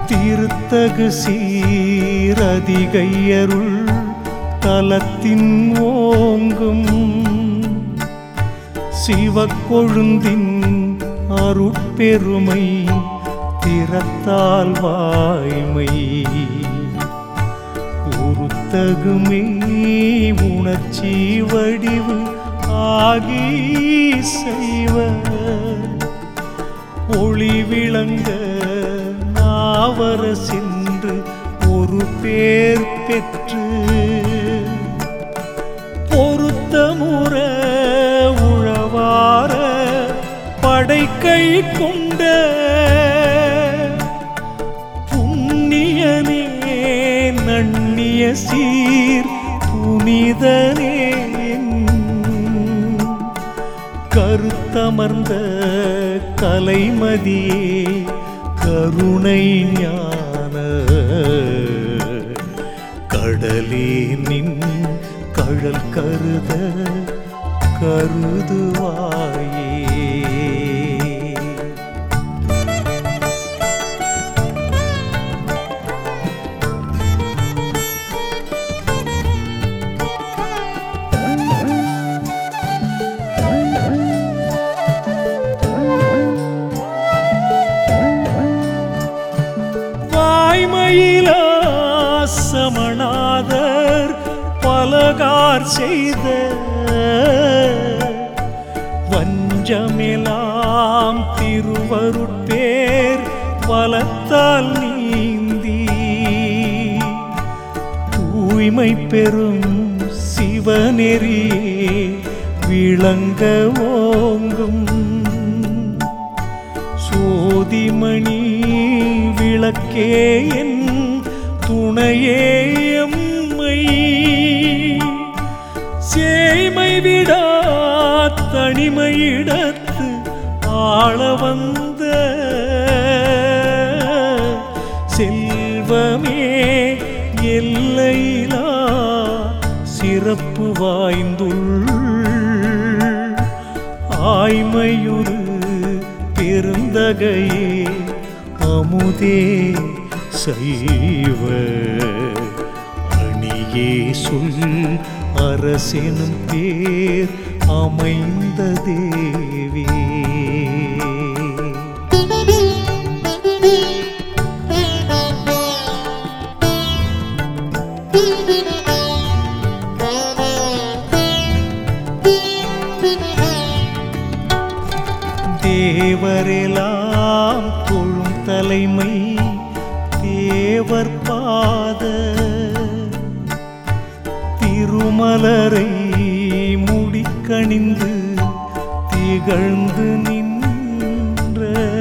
திருத்தகு சீரதிகையருள் தலத்தின் ஓங்கும் சிவக்கொழுந்தின் அருட்பெருமை திறத்தால் வாய்மை உருத்தகுமே உணர்ச்சி வடிவு ஆகி செய்வ ஒளி விளங்க நாவர சென்று ஒரு பேர் பெற்று பொருத்தமுற உழவார படைக்கை கொண்ட புண்ணியனே நண்ணிய சீர் புனிதனே கருத்தமர்ந்த கலைமதியே கருணை ஞான கடலே நின் கழல் கருத கருதுவாயே வாய்மையிலா சமணாதர் பலகார் செய்த வஞ்சமெலாம் திருவருட்பேர் வலத்தால் நீந்தி தூய்மை பெறும் சிவநெறியே விளங்க ஓங்கும் சோதிமணி விளக்கே என் துணையே எம்மை சேய்மை விடா தனிமையிடத்து ஆள வந்த செல்வமே எல்லையிலா சிறப்பு வாய்ந்துள் ஆய்மையுறு பெருந்தகையே அமுதே சைவ அணியே சொல் அரசெனும் பேர் அமைந்த தேவி தேவரெல்லாம் தொழும் தலைமை தேவர் பாத திருமலரை முடிக்கணிந்து திகழ்ந்து நின்ற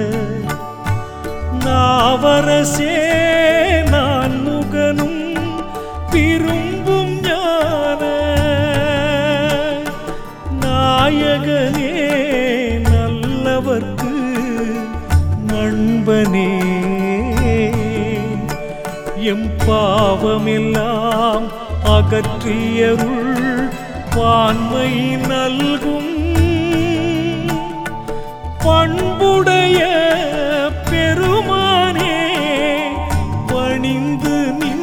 நாவரசே நான் முகனும் விரும்பும் ஞான நாயகனே நல்லவர்க்கு நண்பனே எம் பாவமெல்லாம் அகற்றியருள் பான்மை நல்கும் பண்புடைய பெருமானே பணிந்து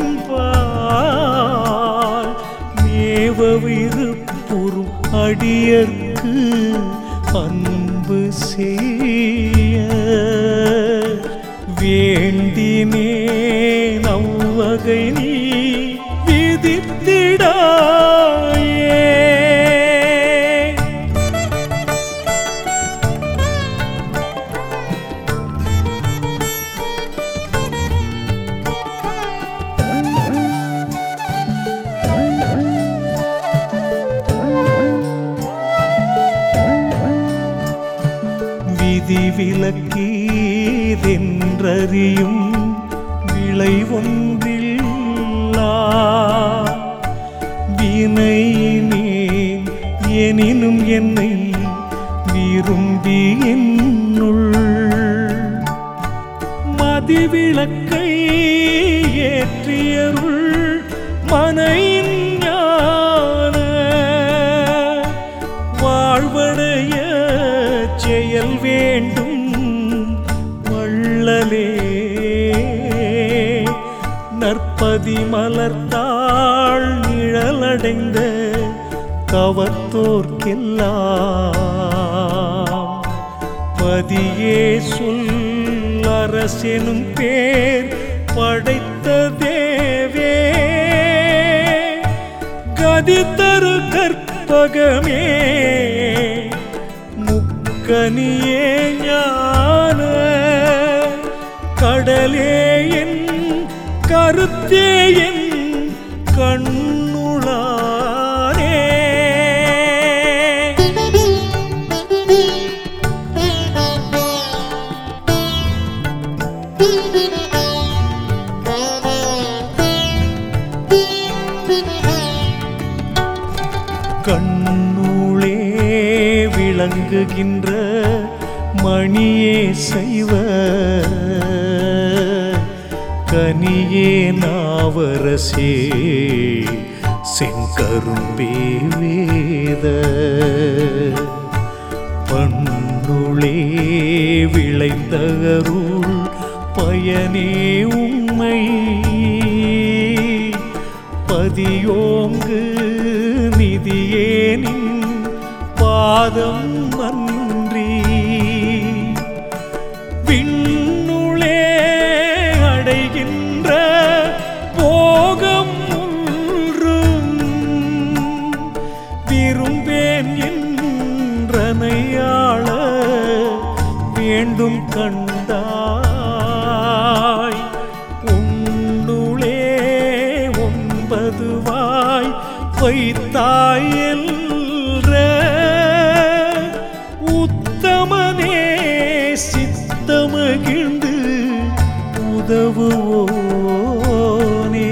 நின்பால் மேவவிருப்புறும் அடியர்க்கு அன்பு செய்ய வேண்டினே நவ்வகை நீ விதித்திடாயே விதிவிலக்கீதென்றறியும் விளை ஒன்றில்லா வினையினேன் எனினும் என்னை விரும்பி என்னுள் மதிவிளக்கை ஏற்றியருள் மனையின் ஞான வாழ்வடைய செயல் வேண்டும் வள்ளலே பதிமலர்த்தாள் நிழலடைந்த தவத்தோர்க்கெல்லாம் பதியே சொல் அரசெனும் பேர் படைத்த தேவே கதி தரு கற்பகமே முக்கனியே ஞான கடலே என் கருத்தே என் கண்ணுளானே கண்ணுளே விளங்குகின்ற மணியே செய்வ கனியே நாவரசே செங்கரும்பே வேத பண்ணுளே விளைந்தருள் பயனே உண்மை பதியோங்கு நிதியே நின் பாதம் அன்றி விண்ணுளே அடைகின்ற போகம் ஒன்றும் விரும்பேன் என்றனையாள வேண்டும் கண்டாய் உன்னுளே ஒன்பதுவாய் வைத்தாய் என்ற உத்தமனே சித்தமகிழ்ந்து உதவுவோனே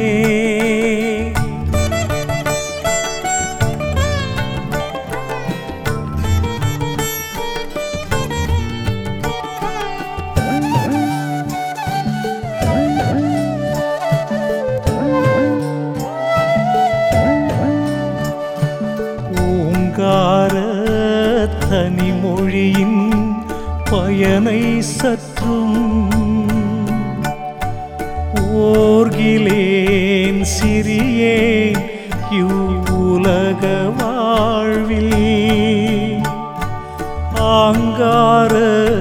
ஓங்கார தனிமொழியின் பயனை சற்றும் ஓர்கிலேன் சிறியேன் இவ்வுலக வாழ்வில் ஆங்கார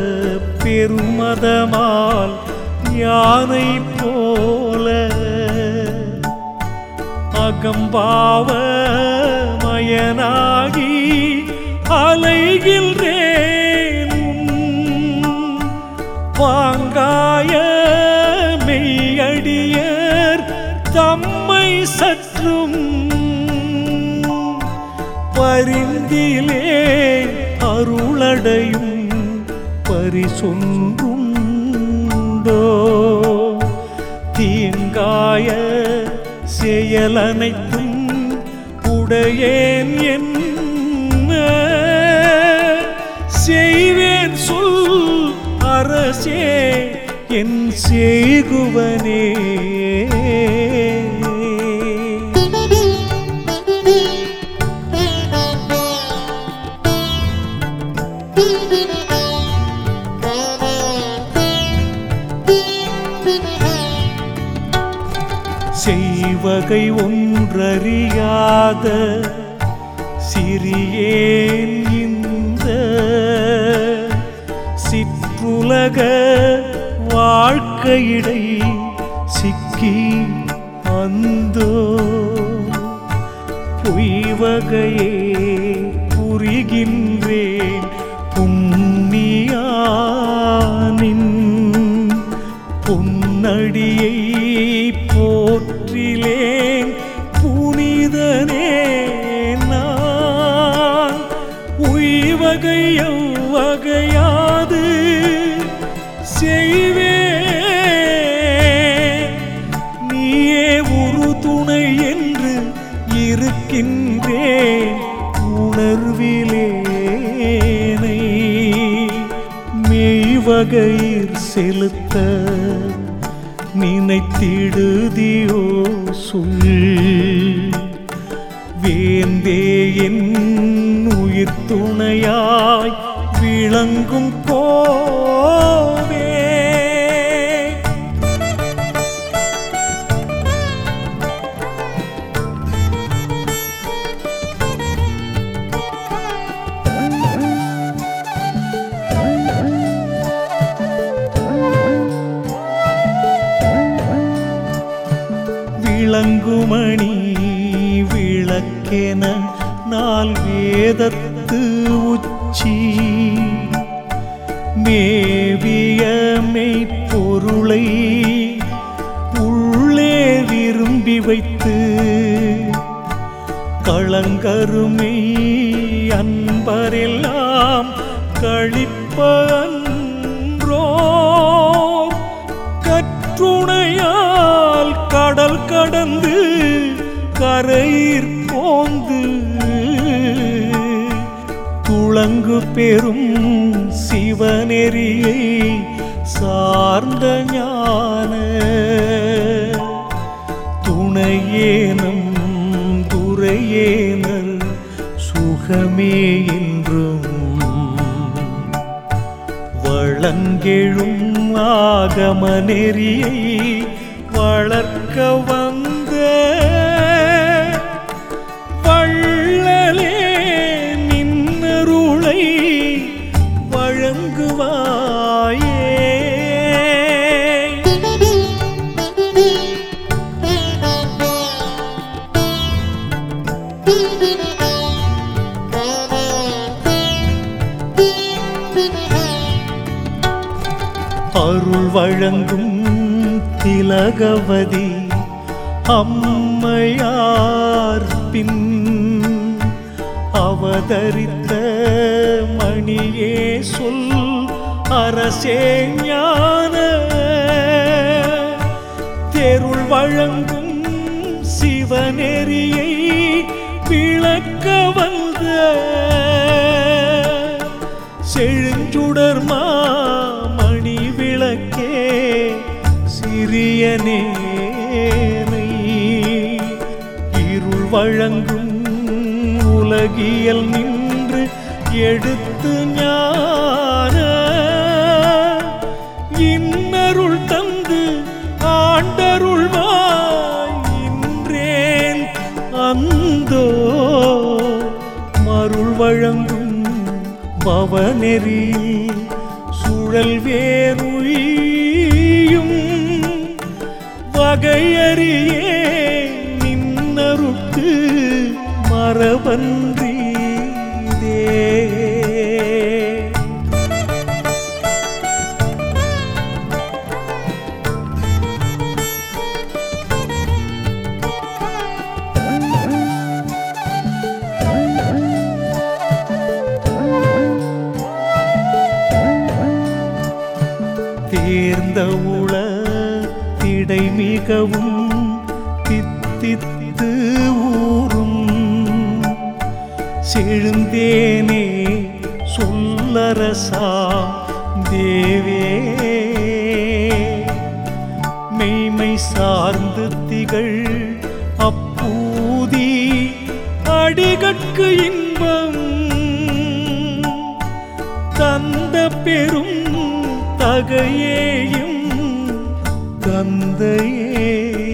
பெருமதமால் யானை போல அகம்பாவ மயனாகி அலைகின்றேன் பாங்காய மெய்யடியர் தம்மை சற்றும் பரிந்திலே அருளடையும் பரிசொன்றுண்டோ தீங்காய செயலனைத்தும் உடையேன் என்ன செய்வேன் சொல் அரசே என் செய்குவனே செய்வகை ஒன்றறியாத சிறியேன் இந்த சிற்றுலக வாழ்க்கையிடை சிக்கி அந்தோ பொய்வகையே புரிகின்றேன் புண்ணியானின் பொன்னடியை போற்றிலேன் புனிதனே நான் உய்வகை எவ்வகையாது செய்வேன் நீயே ஒரு துணை என்று இருக்கின்றேன் உணர்விலேனை மெய்வகையில் செலுத்த நினைத்திடுதியோ சொல் வேந்தே என் உயிர் துணையாய் விளங்கும் கோவே விளங்குமணி விளக்கென நாள் வேதத்து உச்சி மேவிய மெய்ப்பொருளை உள்ளே விரும்பி வைத்து களங்கருமை அன்பரெல்லாம் கழிப்பன்றோ கற்றுணையால் கடல் கடந்து கரையிற் போந்து துளங்கு பெரும் சிவநெறியை சார்ந்த ஞான துணையேனம் துறையேனர் சுகமே என்றும் வளங்கெழும் ஆகம நெறியை வளர்க்க வந்த வள்ளலே நின்னருளை வழங்குவாயே அருள் வழங்கும் திலகவதி அம்மையார் பின் அவதரித்த மணியே சொல் அரசே ஞான தெருள் வழங்கும் சிவநெறியை விளக்க வந்த செழுஞ்சுடர் மாமணி விளக்கே சிறியனேனை இருள் வழங்கும் உலகியல் நின்று எடுத்து ஞான இன்னருள் தந்து ஆண்டருள்வாய் இன்றேன் அந்தோ மருள் வழங்கும் பவநெறி சுழல் வேறுயும் வகையறியே நின்னருட்டு மரபன்றி இதே தேர்ந்த உள திடை மிகவும் தித்தித்து ஊறும் செழுந்தேனே சொல்லரசா தேவே மெய்மை சார்ந்து திகழ் அப்பூதி அடிகட்கு இன்பம் தந்த பெரும் தகையேயும் தந்தையே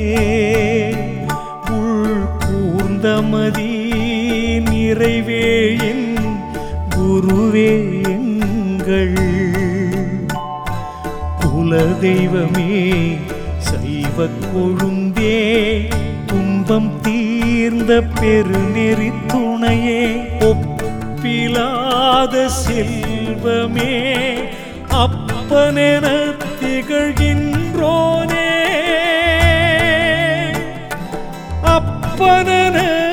உள் கூர்ந்தமதி நிறைவே என் குருவே எங்கள் குலதெய்வமே சைவ கொழுந்தே துன்பம் தீர்ந்த பெருநெறி துணையே ஒப்பிலாத செல்வமே அப்பனென திகழ்கின்றோனே அப்பனென